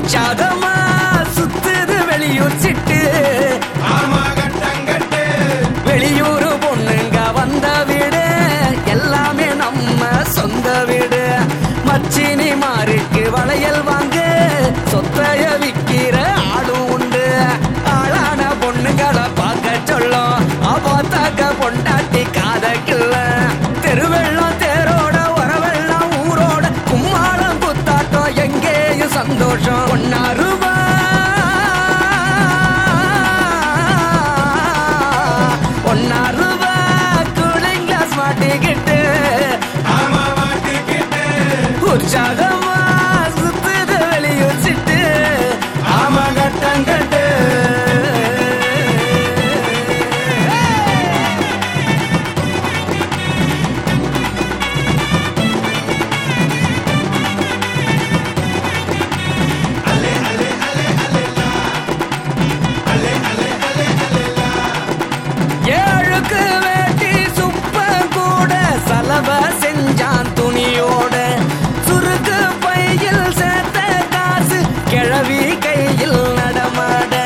உற்சாகமா சுத்துது வெளியூர் சிட்டு ஆமா கட்டங்கட்டு வெளியூர் பொண்ணுங்க வந்த வீடு எல்லாமே நம்ம சொந்த வீடு மச்சினி மாருக்கு வளையல் வாங்க சொத்தைய விக்கிற ஆளும் உண்டு ஆளான பொண்ணுங்களை பார்க்க சொல்லும் பார்த்தாக்க பொண்டாட்டி காதக்கில்ல தெருவெல்லாம் தேரோட உறவெல்லாம் ஊரோட கும்மாளம் குத்தாட்டம் எங்கேயும் சந்தோஷம் ஒன்னா ரூபா ஒன்னா ரூபா கூலிங் கிளாஸ் மாட்டிக்கிட்டு ஆமா மாட்டிக்கிட்டு உற்சாகமா சுத்துது வெளியூச்சிட்டு ஆமா கட்டங்கட்டு ஏழுக்கு வேட்டி சுப்ப கூட சலவ செஞ்சான் துணியோட சுருக்கு பையில் சேர்த்த காசு கிழவி கையில் நடமாட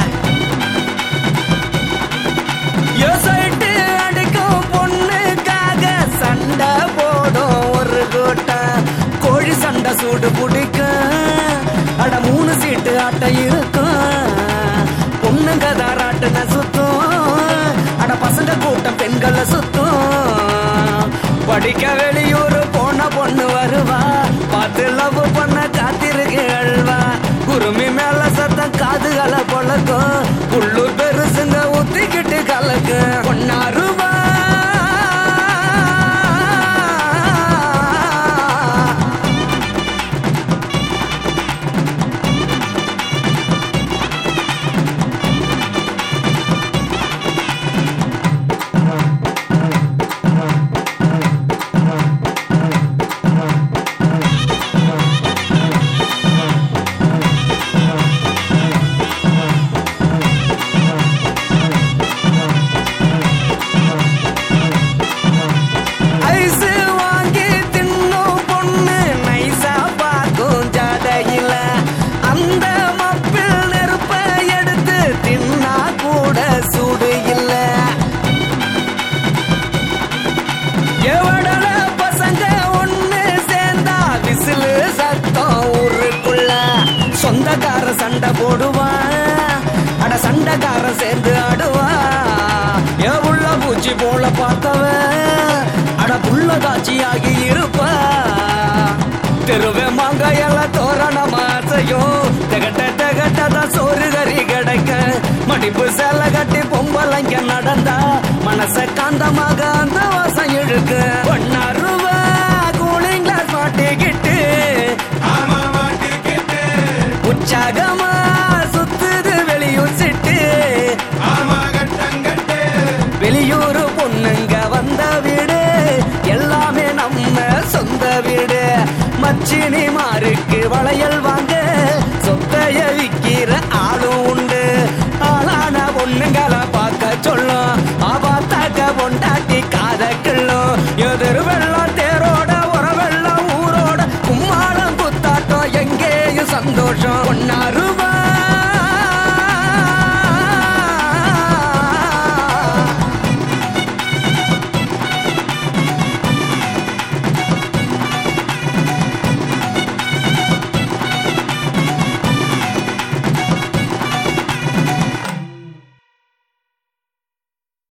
யோசைட்டு அடிக்கும் பொண்ணுக்காக சண்டை போடும் ஒரு கூட்டம் கோழி சண்டை சூடு பிடிக்கும் அட மூணு சீட்டு ஆட்ட இருக்கும் பொண்ணுங்க தாராட்டுன சுத்தும் அட பசங்க கூட்டம் பெண்களை சுத்தும் படிக்க வெளியூர் போன பொண்ணு வருவா பார்த்து லவ் பண்ண காத்திருக்கு அழ்வா குருமி மேல சத்தம் காதுகளை பொழக்கும் உள்ளூர் பெருசுங்க ஊத்திக்கிட்டு கலக்கு ஒன்னா ரூபா ஐஸ் வாங்கி தின்னும் பொண்ணு நைசா பார்க்கும் ஜாடையில அந்த மப்பிள் நெருப்ப எடுத்து தின்னா கூட சூடு இல்ல எவடல பசங்க ஒண்ணு சேர்ந்தா விசிலு சத்தம் ஊருக்குள்ள சொந்தக்கார சண்டை போடுவான் அட சண்டைக்கார சேர்ந்து ஆடுவான் எ உள்ள பூச்சி போல பார்த்தவன் அட புள்ள காட்சியாகி இருப்பா தெருவே மாங்காயெல்லாம் தோரணம் ஆசையும் திகட்ட திகட்டதான் சோறு கறி கிடைக்க மடிப்பு சேலை கட்டி பொம்பளைங்க நடந்தா மனச காந்தமாக அந்த வாசம் இழுக்கு ஒன்னா ரூபா கூலிங் கிளாஸ் மாட்டிக்கிட்டு ஆமா மாட்டிக்கிட்டு உற்சாகமா சுத்துது வெளியூர் சிட்டு ஆமா கட்டங்கட்டு வெளியூர் பொண்ணுங்க வந்த வீடு எல்லாமே நம்ம சொந்த வீடு மச்சினி மாருக்கு வளையல் வாங்க